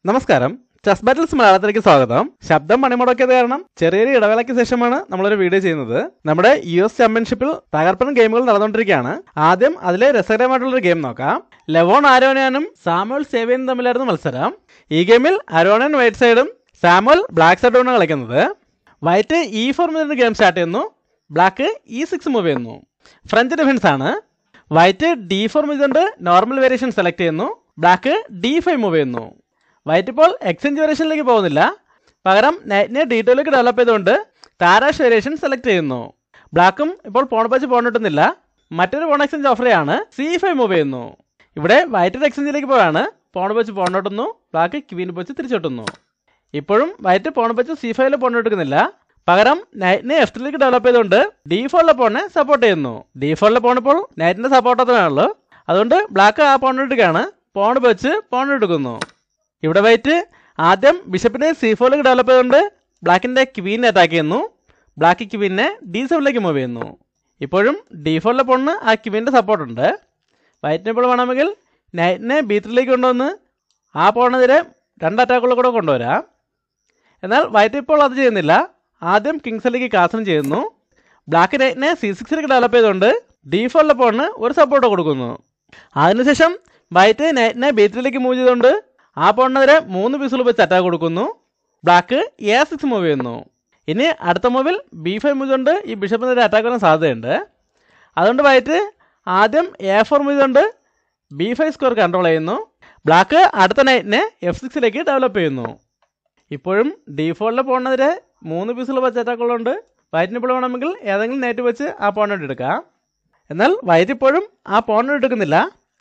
നമസ്കാരം chess battles മലയാളത്തിലേക്ക് സ്വാഗതം ശബ്ദം പണിമുടക്കിയത് കാരണം ചെറിയൊരു ഇടവേളയ്ക്ക് ശേഷമാണ് നമ്മളൊരു വീഡിയോ ചെയ്യുന്നത് നമ്മുടെ യു എസ് ചാമ്പ്യൻഷിപ്പിൽ തകർപ്പൻ ഗെയിമുകൾ നടന്നുകൊണ്ടിരിക്കുകയാണ് ആദ്യം അതിലെ രസകരമായിട്ടുള്ളൊരു ഗെയിം നോക്കാം ലെവോൺ ആരോനാനും സാമുവൽ സേവിയനും തമ്മിലായിരുന്നു മത്സരം ഈ ഗെയിമിൽ അരോണൻ വൈറ്റ് സൈഡും സാമുവൽ ബ്ലാക്ക് സൈഡുമാണ് കളിക്കുന്നത് വൈറ്റ് ഇ ഫോർ മുതൽ ഗെയിം സ്റ്റാർട്ട് ചെയ്യുന്നു ബ്ലാക്ക് ഇ സിക്സ് മൂവ് ചെയ്യുന്നു ഫ്രഞ്ച് ഡിഫൻസ് ആണ് വൈറ്റ് ഡി ഫോർ ചെയ്തുകൊണ്ട് നോർമൽ വേരിയേഷൻ സെലക്ട് ചെയ്യുന്നു ബ്ലാക്ക് ഡി ഫൈവ് മൂവ് ചെയ്യുന്നു വൈറ്റ് ഇപ്പോൾ എക്സ്ചേഞ്ച് വേരിയേഷനിലേക്ക് പോകുന്നില്ല പകരം നൈറ്റിനെ ഡീറ്റെയിലേക്ക് ഡെവലപ്പ് ചെയ്തുകൊണ്ട് താരാഷ് വേരിയേഷൻ സെലക്ട് ചെയ്യുന്നു ബ്ലാക്കും ഇപ്പോൾ പോൺ വെച്ച് പോൺ കിട്ടുന്നില്ല മറ്റൊരു പോൺ എക്സ്ചേഞ്ച് ഓഫറെയാണ് സി ഫൈവ് മൂവ് ചെയ്യുന്നു ഇവിടെ വൈറ്റിന്റെ എക്സ്ചേഞ്ചിലേക്ക് പോയാണ് പോൺ വെച്ച് പോൺ കിട്ടുന്നു ബ്ലാക്ക് ക്വീൻ വെച്ച് തിരിച്ചോട്ടുന്നു ഇപ്പോഴും വൈറ്റ് പോൺ വെച്ച് സി ഫൈവിൽ പോൺ എടുക്കുന്നില്ല പകരം നൈറ്റിനെ എഫ് ത്രീലേക്ക് ഡെവലപ്പ് ചെയ്തുകൊണ്ട് ഡി ഫോറിലെ പോണിനെ സപ്പോർട്ട് ചെയ്യുന്നു ഡി ഫോറിലെ പോൺ ഇപ്പോൾ നൈറ്റിന്റെ സപ്പോർട്ട് അത്രയാണുള്ളൂ അതുകൊണ്ട് ബ്ലാക്ക് ആ പോൺ എടുക്കുകയാണ് പോൺ വെച്ച് പോൺ എടുക്കുന്നു ഇവിടെ വൈറ്റ് ആദ്യം ബിഷപ്പിനെ സി ഫോറിലേക്ക് ഡെവലപ്പ് ചെയ്തുകൊണ്ട് ബ്ലാക്കിന്റെ ക്വീനെ അറ്റാക്ക് ചെയ്യുന്നു ബ്ലാക്ക് ക്വീനെ ഡി സെവനിലേക്ക് മൂവ് ചെയ്യുന്നു ഇപ്പോഴും ഡി ഫോറിലെ പോണിന് ആ ക്വീൻ്റെ സപ്പോർട്ട് ഉണ്ട് വൈറ്റിനെ ഇപ്പോൾ വേണമെങ്കിൽ നൈറ്റിനെ ബി ത്രീയിലേക്ക് കൊണ്ടുവന്ന് ആ പോണിനെതിരെ രണ്ട് അറ്റാക്കുകൾ കൂടെ കൊണ്ടുവരാം എന്നാൽ വൈറ്റ് ഇപ്പോൾ അത് ചെയ്യുന്നില്ല ആദ്യം കിങ്സിലേക്ക് കാസൻ ചെയ്യുന്നു ബ്ലാക്ക് നൈറ്റിനെ സി സിക്സിലേക്ക് ഡെവലപ്പ് ചെയ്തുകൊണ്ട് ഡി ഫോറിലെ പോണിന് ഒരു സപ്പോർട്ട് കൊടുക്കുന്നു അതിനുശേഷം വൈറ്റ് നൈറ്റിനെ ബി ത്രീയിലേക്ക് മൂവ് ചെയ്തുകൊണ്ട് ആ പോണിനെതിരെ മൂന്ന് പീസുകൾ വെച്ച് അറ്റാക്ക് കൊടുക്കുന്നു ബ്ലാക്ക് എ സിക്സ് മൂവ് ചെയ്യുന്നു ഇനി അടുത്ത മൂവിൽ ബി ഫൈവ് മൂവ് കൊണ്ട് ഈ ബിഷപ്പിനെതിരെ അറ്റാക്ക് വരാൻ സാധ്യതയുണ്ട് അതുകൊണ്ട് വൈറ്റ് ആദ്യം എ ഫോർ മൂവ് കൊണ്ട് ബി ഫൈവ് സ്കോർ കൺട്രോൾ ചെയ്യുന്നു ബ്ലാക്ക് അടുത്ത നൈറ്റിനെ എഫ് സിക്സിലേക്ക് ഡെവലപ്പ് ചെയ്യുന്നു ഇപ്പോഴും ഡി ഫോറിലെ പോണിനെതിരെ മൂന്ന് പീസുകൾ വെച്ച് അറ്റാക്കുകളുണ്ട് വൈറ്റിന് ഇപ്പോൾ വേണമെങ്കിൽ ഏതെങ്കിലും നൈറ്റ് വെച്ച് ആ പോണിട്ട് എടുക്കാം എന്നാൽ വൈറ്റ് ഇപ്പോഴും ആ പോണിട്ട് എടുക്കുന്നില്ല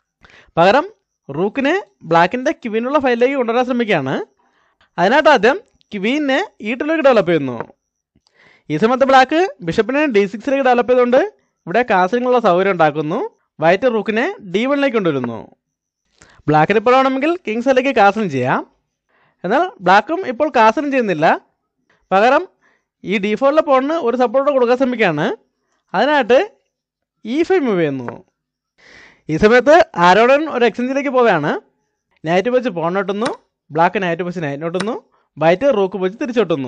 പകരം റൂക്കിനെ ബ്ലാക്കിൻ്റെ ക്വീനുള്ള ഫയലിലേക്ക് കൊണ്ടുവരാൻ ശ്രമിക്കുകയാണ് അതിനായിട്ട് ആദ്യം ക്വീനെ ഈട്ടിലേക്ക് ഡെവലപ്പ് ചെയ്യുന്നു ഈ സമയത്ത് ബ്ലാക്ക് ബിഷപ്പിനെ ഡി സിക്സിലേക്ക് ഡെവലപ്പ് ചെയ്തുകൊണ്ട് ഇവിടെ കാസിനുള്ള സൗകര്യം ഉണ്ടാക്കുന്നു വൈറ്റ് റൂക്കിനെ ഡി വണ്ണിലേക്ക് കൊണ്ടുവരുന്നു ബ്ലാക്കിന് ഇപ്പോൾ വേണമെങ്കിൽ കിങ്സിലേക്ക് കാസലിംഗ് ചെയ്യാം എന്നാൽ ബ്ലാക്കും ഇപ്പോൾ കാസലിംഗ് ചെയ്യുന്നില്ല പകരം ഈ ഡി ഫോറിലെ പോണിന് ഒരു സപ്പോർട്ട് കൊടുക്കാൻ ശ്രമിക്കുകയാണ് അതിനായിട്ട് ഇ ഫൈവ് മൂവ് ചെയ്യുന്നു ഈ സമയത്ത് ആരോടൻ ഒരു എക്സ്ചേഞ്ചിലേക്ക് പോവുകയാണ് നൈറ്റ് വെച്ച് പോൺ നോട്ടുന്നു ബ്ലാക്ക് നൈറ്റ് വെച്ച് നൈറ്റ് നോട്ടുന്നു വൈറ്റ് റൂക്ക് വെച്ച് തിരിച്ചോട്ടുന്നു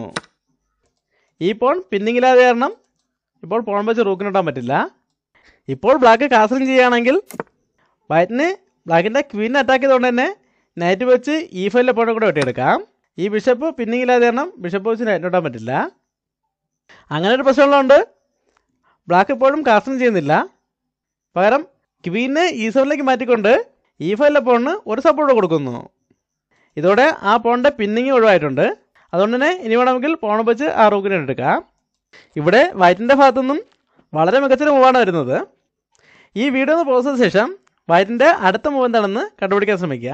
ഈ പോൺ പിന്നിങ്ങില്ലാതെ കാരണം ഇപ്പോൾ പോൺ വെച്ച് റൂക്കിനോട്ടാൻ പറ്റില്ല ഇപ്പോൾ ബ്ലാക്ക് കാസലിംഗ് ചെയ്യുകയാണെങ്കിൽ വൈറ്റിന് ബ്ലാക്കിൻ്റെ ക്വീനെ അറ്റാക്ക് ചെയ്തുകൊണ്ട് തന്നെ നൈറ്റ് വെച്ച് ഈ ഫൈലിലെ പോണെ കൂടെ വെട്ടിയെടുക്കാം ഈ ബിഷപ്പ് പിന്നിങ്ങില്ലാതെ കാരണം ബിഷപ്പ് വെച്ച് നൈറ്റ് നോട്ടാൻ പറ്റില്ല അങ്ങനെ ഒരു പ്രശ്നമുള്ളതുകൊണ്ട് ബ്ലാക്ക് ഇപ്പോഴും കാസലിംഗ് ചെയ്യുന്നില്ല പകരം ക്വീനെ ഈ സെവനിലേക്ക് മാറ്റിക്കൊണ്ട് ഈ ഫൈലിലെ പോണിന് ഒരു സപ്പോർട്ട് കൊടുക്കുന്നു ഇതോടെ ആ പോണിൻ്റെ പിന്നിങ് ഒഴിവായിട്ടുണ്ട് അതുകൊണ്ട് തന്നെ ഇനി വേണമെങ്കിൽ പോൺ വെച്ച് ആ റൂക്കിനെ എടുക്കാം ഇവിടെ വൈറ്റിൻ്റെ ഭാഗത്തു നിന്നും വളരെ മികച്ചൊരു മൂവാണ് വരുന്നത് ഈ വീഡിയോ ഒന്ന് പോസ്റ്റ് ചെയ്ത ശേഷം വൈറ്റിൻ്റെ അടുത്ത മൂവ് എന്താണെന്ന് കണ്ടുപിടിക്കാൻ ശ്രമിക്കുക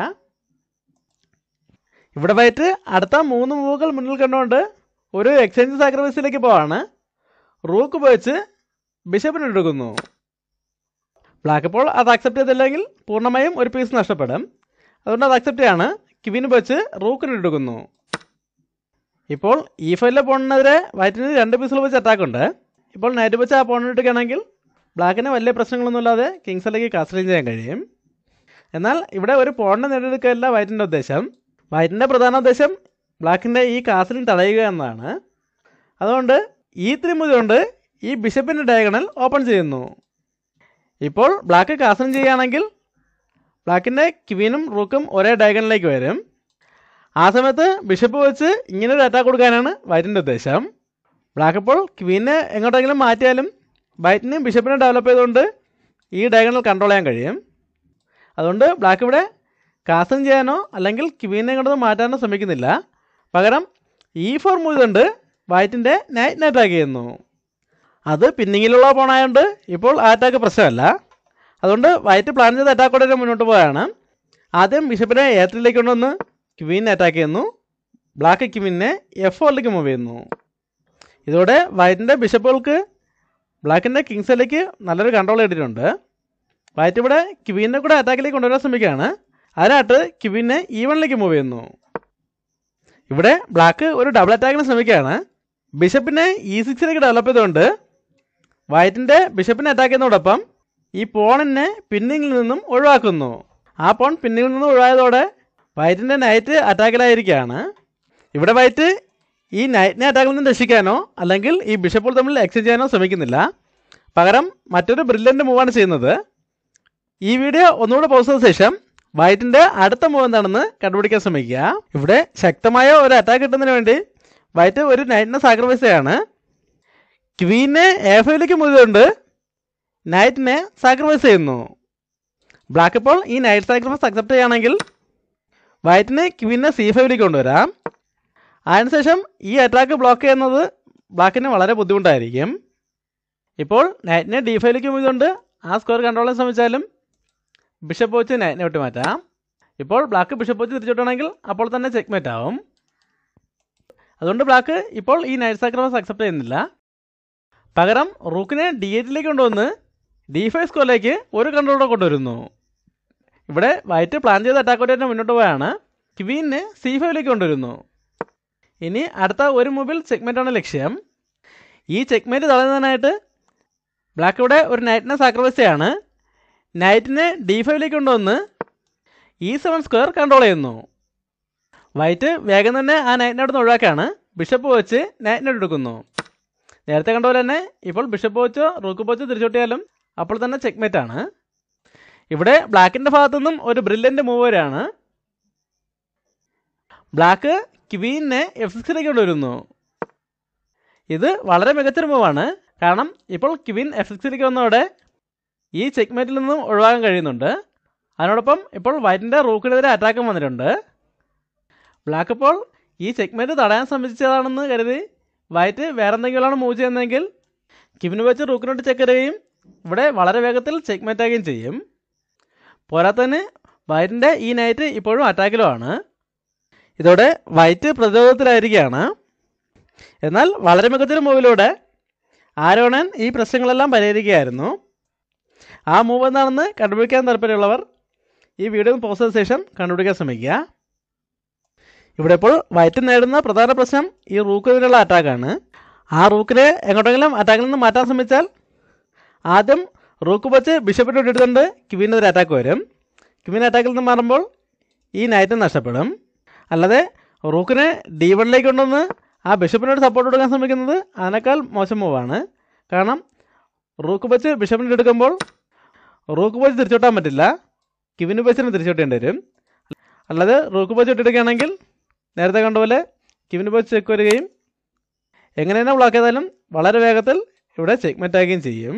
ഇവിടെ വൈറ്റ് അടുത്ത മൂന്ന് മൂവുകൾ മുന്നിൽ കണ്ടുകൊണ്ട് ഒരു എക്സ്ചേഞ്ച് സാക്രിഫൈസിലേക്ക് പോവാണ് റൂക്ക് ഉപയോഗിച്ച് ബിഷപ്പിന് എടുക്കുന്നു ബ്ലാക്ക് ഇപ്പോൾ അത് അക്സെപ്റ്റ് ചെയ്തില്ലെങ്കിൽ പൂർണ്ണമായും ഒരു പീസ് നഷ്ടപ്പെടും അതുകൊണ്ട് അത് അക്സെപ്റ്റ് ചെയ്യാണ് ക്വിന് വെച്ച് റൂക്കിന് എടുക്കുന്നു ഇപ്പോൾ ഈ ഫൈലിലെ പോണിനെതിരെ വൈറ്റിന് രണ്ട് പീസുകൾ വെച്ച് അറ്റാക്ക് ഉണ്ട് ഇപ്പോൾ നൈറ്റ് വെച്ച് ആ പോണിന് എടുക്കുകയാണെങ്കിൽ ബ്ലാക്കിന് വലിയ പ്രശ്നങ്ങളൊന്നുമില്ലാതെ കിങ്സിലേക്ക് കാസലിംഗ് ചെയ്യാൻ കഴിയും എന്നാൽ ഇവിടെ ഒരു പോണിനെ നേടിയെടുക്കുകയല്ല വൈറ്റിൻ്റെ ഉദ്ദേശം വൈറ്റിൻ്റെ പ്രധാന ഉദ്ദേശം ബ്ലാക്കിൻ്റെ ഈ കാസലിംഗ് തടയുക എന്നതാണ് അതുകൊണ്ട് ഈ ത്രിമുതി കൊണ്ട് ഈ ബിഷപ്പിൻ്റെ ഡയഗണൽ ഓപ്പൺ ചെയ്യുന്നു ഇപ്പോൾ ബ്ലാക്ക് കാസലിംഗ് ചെയ്യുകയാണെങ്കിൽ ബ്ലാക്കിൻ്റെ ക്വീനും റൂക്കും ഒരേ ഡയഗണിലേക്ക് വരും ആ സമയത്ത് ബിഷപ്പ് വെച്ച് ഇങ്ങനെ ഒരു അറ്റാക്ക് കൊടുക്കാനാണ് വൈറ്റിൻ്റെ ഉദ്ദേശം ബ്ലാക്ക് ഇപ്പോൾ ക്വീനെ എങ്ങോട്ടെങ്കിലും മാറ്റിയാലും വൈറ്റിനെ ബിഷപ്പിനെ ഡെവലപ്പ് ചെയ്തുകൊണ്ട് ഈ ഡയഗണൽ കൺട്രോൾ ചെയ്യാൻ കഴിയും അതുകൊണ്ട് ബ്ലാക്ക് ഇവിടെ കാസൻ ചെയ്യാനോ അല്ലെങ്കിൽ ക്വീനെ എങ്ങോട്ടൊന്നും മാറ്റാനോ ശ്രമിക്കുന്നില്ല പകരം ഈ ഫോർ മൂവ് കൊണ്ട് വൈറ്റിൻ്റെ നൈറ്റിനെ അറ്റാക്ക് ചെയ്യുന്നു അത് പിന്നിങ്ങിലുള്ള പോണായതുകൊണ്ട് ഇപ്പോൾ ആ അറ്റാക്ക് പ്രശ്നമല്ല അതുകൊണ്ട് വൈറ്റ് പ്ലാൻ ചെയ്ത അറ്റാക്കോടെ മുന്നോട്ട് പോവുകയാണ് ആദ്യം ബിഷപ്പിനെ എ ത്രീയിലേക്ക് കൊണ്ടുവന്ന് ക്വീനെ അറ്റാക്ക് ചെയ്യുന്നു ബ്ലാക്ക് ക്വീനെ എഫ് ഫോറിലേക്ക് മൂവ് ചെയ്യുന്നു ഇതോടെ വൈറ്റിൻ്റെ ബിഷപ്പുകൾക്ക് ബ്ലാക്കിൻ്റെ കിങ്സിലേക്ക് നല്ലൊരു കൺട്രോൾ കിട്ടിയിട്ടുണ്ട് വൈറ്റ് ഇവിടെ ക്വീനെ കൂടെ അറ്റാക്കിലേക്ക് കൊണ്ടുവരാൻ ശ്രമിക്കുകയാണ് അതിനായിട്ട് ക്വീനെ ഈ വണ്ണിലേക്ക് മൂവ് ചെയ്യുന്നു ഇവിടെ ബ്ലാക്ക് ഒരു ഡബിൾ അറ്റാക്കിന് ശ്രമിക്കുകയാണ് ബിഷപ്പിനെ ഇ സിക്സിലേക്ക് ഡെവലപ്പ് ചെയ്തുകൊണ്ട് വൈറ്റിൻ്റെ ബിഷപ്പിനെ അറ്റാക്ക് ചെയ്യുന്നതോടൊപ്പം ഈ പോണിനെ പിന്നിങ്ങിൽ നിന്നും ഒഴിവാക്കുന്നു ആ പോൺ പിന്നിങ്ങിൽ നിന്നും ഒഴിവായതോടെ വൈറ്റിൻ്റെ നൈറ്റ് അറ്റാക്കിലായിരിക്കുകയാണ് ഇവിടെ വൈറ്റ് ഈ നൈറ്റിനെ അറ്റാക്കിൽ നിന്ന് രക്ഷിക്കാനോ അല്ലെങ്കിൽ ഈ ബിഷപ്പുകൾ തമ്മിൽ എക്സ്ചേഞ്ച് ചെയ്യാനോ ശ്രമിക്കുന്നില്ല പകരം മറ്റൊരു ബ്രില്യൻ്റ് മൂവാണ് ചെയ്യുന്നത് ഈ വീഡിയോ ഒന്നുകൂടെ പോസ്റ്റ് ചെയ്ത ശേഷം വൈറ്റിൻ്റെ അടുത്ത മൂവ് എന്താണെന്ന് കണ്ടുപിടിക്കാൻ ശ്രമിക്കുക ഇവിടെ ശക്തമായ ഒരു അറ്റാക്ക് കിട്ടുന്നതിന് വേണ്ടി വൈറ്റ് ഒരു നൈറ്റിനെ സാക്രിഫൈസ് ചെയ്യാണ് ക്വീനെ എ ഫൈവിലേക്ക് മൂവിതുകൊണ്ട് നൈറ്റിനെ സാക്രിഫൈസ് ചെയ്യുന്നു ബ്ലാക്ക് ഇപ്പോൾ ഈ നൈറ്റ് സാക്രിഫൈസ് അക്സെപ്റ്റ് ചെയ്യുകയാണെങ്കിൽ വൈറ്റിന് ക്വീനെ സി ഫൈവിലേക്ക് കൊണ്ടുവരാം അതിനുശേഷം ഈ അറ്റാക്ക് ബ്ലോക്ക് ചെയ്യുന്നത് ബ്ലാക്കിന് വളരെ ബുദ്ധിമുട്ടായിരിക്കും ഇപ്പോൾ നൈറ്റിനെ ഡി ഫൈവിലേക്ക് മൂവിതുകൊണ്ട് ആ സ്കോർ കൺട്രോൾ ചെയ്യാൻ ശ്രമിച്ചാലും ബിഷപ്പ് വെച്ച് നൈറ്റിനെ വിട്ട് മാറ്റാം ഇപ്പോൾ ബ്ലാക്ക് ബിഷപ്പ് വെച്ച് തിരിച്ചുവിട്ടാണെങ്കിൽ അപ്പോൾ തന്നെ ചെക്ക്മേറ്റ് ആവും അതുകൊണ്ട് ബ്ലാക്ക് ഇപ്പോൾ ഈ നൈറ്റ് സാക്രിഫൈസ് അക്സെപ്റ്റ് ചെയ്യുന്നില്ല പകരം റൂക്കിനെ ഡി എയ്റ്റിലേക്ക് കൊണ്ടുവന്ന് ഡി ഫൈവ് സ്കോറിലേക്ക് ഒരു കൺട്രോളോടെ കൊണ്ടുവരുന്നു ഇവിടെ വൈറ്റ് പ്ലാൻ ചെയ്ത അറ്റാക്കോട്ട് തന്നെ മുന്നോട്ട് പോയാണ് ക്വീനെ സി ഫൈവിലേക്ക് കൊണ്ടുവരുന്നു ഇനി അടുത്ത ഒരു മൂവിൽ ചെക്ക്മേറ്റാണ് ലക്ഷ്യം ഈ ചെക്ക്മേറ്റ് തടയുന്നതിനായിട്ട് ബ്ലാക്ക് ഇവിടെ ഒരു നൈറ്റിനെ സാക്രിഫൈസ് ചെയ്യാണ് നൈറ്റിനെ ഡി ഫൈവിലേക്ക് കൊണ്ടുവന്ന് ഈ സെവൻ സ്ക്വയർ കൺട്രോൾ ചെയ്യുന്നു വൈറ്റ് വേഗം തന്നെ ആ നൈറ്റിനെ അവിടെ നിന്ന് ഒഴിവാക്കാണ് ബിഷപ്പ് വെച്ച് നൈറ്റിനെ എടുക്കുന്നു നേരത്തെ കണ്ട പോലെ തന്നെ ഇപ്പോൾ ബിഷപ്പ് വെച്ചോ റൂക്ക് വെച്ചോ തിരിച്ചോട്ടിയാലും അപ്പോൾ തന്നെ ചെക്ക്മേറ്റ് ആണ് ഇവിടെ ബ്ലാക്കിൻ്റെ ഭാഗത്തു നിന്നും ഒരു ബ്രില്യൻ്റ് മൂവ് വരെയാണ് ബ്ലാക്ക് ക്വീനെ എഫ് സിക്സിലേക്ക് കൊണ്ടുവരുന്നു ഇത് വളരെ മികച്ചൊരു മൂവാണ് കാരണം ഇപ്പോൾ ക്വീൻ എഫ് സിക്സിലേക്ക് വന്നതോടെ ഈ ചെക്ക്മേറ്റിൽ നിന്നും ഒഴിവാക്കാൻ കഴിയുന്നുണ്ട് അതിനോടൊപ്പം ഇപ്പോൾ വൈറ്റിൻ്റെ റൂക്കിനെതിരെ അറ്റാക്കും വന്നിട്ടുണ്ട് ബ്ലാക്ക് ഇപ്പോൾ ഈ ചെക്ക്മേറ്റ് തടയാൻ ശ്രമിച്ചതാണെന്ന് കരുതി വൈറ്റ് വേറെ എന്തെങ്കിലുമാണ് മൂവ് ചെയ്യുന്നതെങ്കിൽ കിവിന് വെച്ച് റൂക്കിനോട്ട് ചെക്ക് തരികയും ഇവിടെ വളരെ വേഗത്തിൽ ചെക്ക്മേറ്റ് ആകുകയും ചെയ്യും പോരാത്തതിന് വൈറ്റിൻ്റെ ഈ നൈറ്റ് ഇപ്പോഴും അറ്റാക്കിലുമാണ് ഇതോടെ വൈറ്റ് പ്രതിരോധത്തിലായിരിക്കുകയാണ് എന്നാൽ വളരെ മികച്ചൊരു മൂവിലൂടെ ആരോണൻ ഈ പ്രശ്നങ്ങളെല്ലാം പരിഹരിക്കുകയായിരുന്നു ആ മൂവ് എന്താണെന്ന് കണ്ടുപിടിക്കാൻ താല്പര്യമുള്ളവർ ഈ വീഡിയോ പോസ്റ്റ് ചെയ്ത ശേഷം കണ്ടുപിടിക്കാൻ ശ്രമിക്കുക ഇവിടെ ഇപ്പോൾ വൈറ്റ് നേടുന്ന പ്രധാന പ്രശ്നം ഈ റൂക്കിനുള്ള അറ്റാക്കാണ് ആ റൂക്കിനെ എങ്ങോട്ടെങ്കിലും അറ്റാക്കിൽ നിന്ന് മാറ്റാൻ ശ്രമിച്ചാൽ ആദ്യം റൂക്ക് വെച്ച് ബിഷപ്പിൻ്റെ എടുത്തുകൊണ്ട് ക്വീനെതിരെ അറ്റാക്ക് വരും ക്വീൻ അറ്റാക്കിൽ നിന്ന് മാറുമ്പോൾ ഈ നൈറ്റ് നഷ്ടപ്പെടും അല്ലാതെ റൂക്കിനെ ഡി വണ്ണിലേക്ക് കൊണ്ടുവന്ന് ആ ബിഷപ്പിനോട് സപ്പോർട്ട് കൊടുക്കാൻ ശ്രമിക്കുന്നത് അതിനേക്കാൾ മോശം മൂവാണ് കാരണം റൂക്ക് വെച്ച് ബിഷപ്പിനെ എടുക്കുമ്പോൾ റൂക്ക് വെച്ച് തിരിച്ചോട്ടാൻ പറ്റില്ല കിവിന് വെച്ചിന് തിരിച്ചോട്ടേണ്ടി വരും അല്ലാതെ റൂക്ക് വെച്ച് ഇട്ടെടുക്കുകയാണെങ്കിൽ നേരത്തെ കണ്ട പോലെ കിവിന് വെച്ച് ചെക്ക് വരികയും എങ്ങനെ തന്നെ ബ്ലോക്ക് ചെയ്താലും വളരെ വേഗത്തിൽ ഇവിടെ ചെക്ക്മെറ്റ് ആകുകയും ചെയ്യും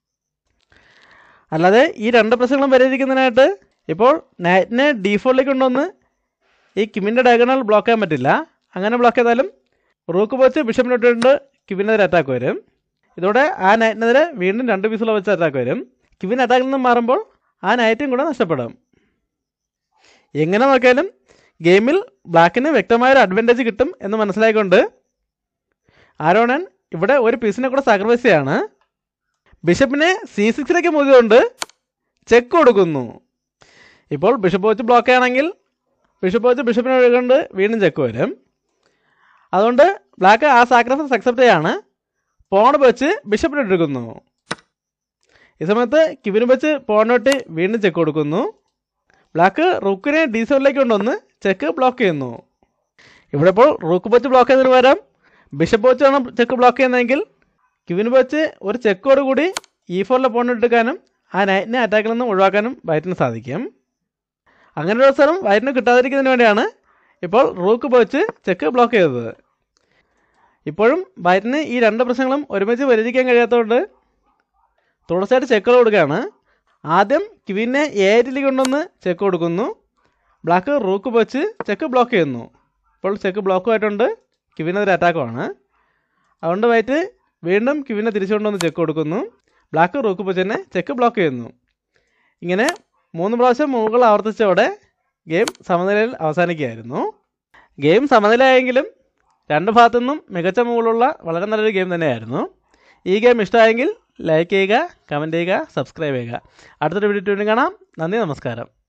അല്ലാതെ ഈ രണ്ട് പ്രശ്നങ്ങളും പരിഹരിക്കുന്നതിനായിട്ട് ഇപ്പോൾ നൈറ്റിനെ ഡീഫോളിലേക്ക് കൊണ്ടുവന്ന് ഈ കിമിൻ്റെ ഡയഗണൽ ബ്ലോക്ക് ചെയ്യാൻ പറ്റില്ല അങ്ങനെ ബ്ലോക്ക് ചെയ്താലും റൂക്ക് വെച്ച് ബിഷപ്പിനോട്ടുണ്ട് കിവിനെതിരെ അറ്റാക്ക് വരും ഇതോടെ ആ നൈറ്റിനെതിരെ വീണ്ടും രണ്ട് പീസുള്ള വെച്ച് അറ്റാക്ക് വരും കിവിൻ അറ്റാക്കിൽ നിന്ന് മാറുമ്പോൾ ആ നൈറ്റും കൂടെ നഷ്ടപ്പെടും എങ്ങനെ നോക്കിയാലും ഗെയിമിൽ ബ്ലാക്കിന് വ്യക്തമായൊരു അഡ്വാൻറ്റേജ് കിട്ടും എന്ന് മനസ്സിലായിക്കൊണ്ട് ആരോണൻ ഇവിടെ ഒരു പീസിനെ കൂടെ സാക്രിഫൈസ് ചെയ്യാണ് ബിഷപ്പിനെ സി സിക്സിലേക്ക് മുതികൊണ്ട് ചെക്ക് കൊടുക്കുന്നു ഇപ്പോൾ ബിഷപ്പ് വെച്ച് ബ്ലോക്ക് ആണെങ്കിൽ ബിഷപ്പ് വെച്ച് ബിഷപ്പിനെ ഒഴുകൊണ്ട് വീണ്ടും ചെക്ക് വരും അതുകൊണ്ട് ബ്ലാക്ക് ആ സാക്രിഫൈസ് അക്സെപ്റ്റ് ചെയ്യാണ് പോൺ വെച്ച് ബിഷപ്പിനെ എടുക്കുന്നു ഈ സമയത്ത് കിവിന് വെച്ച് പോണിട്ട് വീണ്ടും ചെക്ക് കൊടുക്കുന്നു ബ്ലാക്ക് റൂക്കിനെ ഡി സെവനിലേക്ക് കൊണ്ടുവന്ന് ചെക്ക് ബ്ലോക്ക് ചെയ്യുന്നു ഇവിടെ ഇപ്പോൾ റൂക്ക് വെച്ച് ബ്ലോക്ക് ചെയ്യുന്നതിന് പകരം ബിഷപ്പ് വെച്ചാണ് ചെക്ക് ബ്ലോക്ക് ചെയ്യുന്നതെങ്കിൽ ക്യൂവിന് വെച്ച് ഒരു ചെക്കോട് കൂടി ഇ ഫോറിലെ പോയിന്റ് എടുക്കാനും ആ നൈറ്റിനെ അറ്റാക്കിൽ നിന്നും ഒഴിവാക്കാനും വൈറ്റിന് സാധിക്കും അങ്ങനെ ഒരു അവസരം വൈറ്റിന് കിട്ടാതിരിക്കുന്നതിന് വേണ്ടിയാണ് ഇപ്പോൾ റൂക്ക് വെച്ച് ചെക്ക് ബ്ലോക്ക് ചെയ്തത് ഇപ്പോഴും വൈറ്റിന് ഈ രണ്ട് പ്രശ്നങ്ങളും ഒരുമിച്ച് പരിഹരിക്കാൻ കഴിയാത്തതുകൊണ്ട് തുടർച്ചയായിട്ട് ചെക്കുകൾ കൊടുക്കുകയാണ് ആദ്യം ക്വീനെ എ ഐറ്റിലേക്ക് കൊണ്ടുവന്ന് ചെക്ക് കൊടുക്കുന്നു ബ്ലാക്ക് റൂക്ക് വെച്ച് ചെക്ക് ബ്ലോക്ക് ചെയ്യുന്നു ഇപ്പോൾ ചെക്ക് ബ്ലോക്കുമായിട്ടുണ്ട് ക്യൂവിനെതിരെ അറ്റാക്കുമാണ് അതുകൊണ്ട് വൈറ്റ് വീണ്ടും ക്യൂവിനെ തിരിച്ചു കൊണ്ടുവന്ന് ചെക്ക് കൊടുക്കുന്നു ബ്ലാക്ക് റൂക്ക് വെച്ച് തന്നെ ചെക്ക് ബ്ലോക്ക് ചെയ്യുന്നു ഇങ്ങനെ മൂന്ന് പ്രാവശ്യം മൂവുകൾ ആവർത്തിച്ചതോടെ ഗെയിം സമനിലയിൽ അവസാനിക്കുകയായിരുന്നു ഗെയിം സമനിലയായെങ്കിലും രണ്ട് ഭാഗത്തു നിന്നും മികച്ച മൂവുകളുള്ള വളരെ നല്ലൊരു ഗെയിം തന്നെയായിരുന്നു ഈ ഗെയിം ഇഷ്ടമായെങ്കിൽ ലൈക്ക് ചെയ്യുക കമൻറ്റ് ചെയ്യുക സബ്സ്ക്രൈബ് ചെയ്യുക അടുത്തൊരു വീഡിയോ കാണാം നന്ദി നമസ്കാരം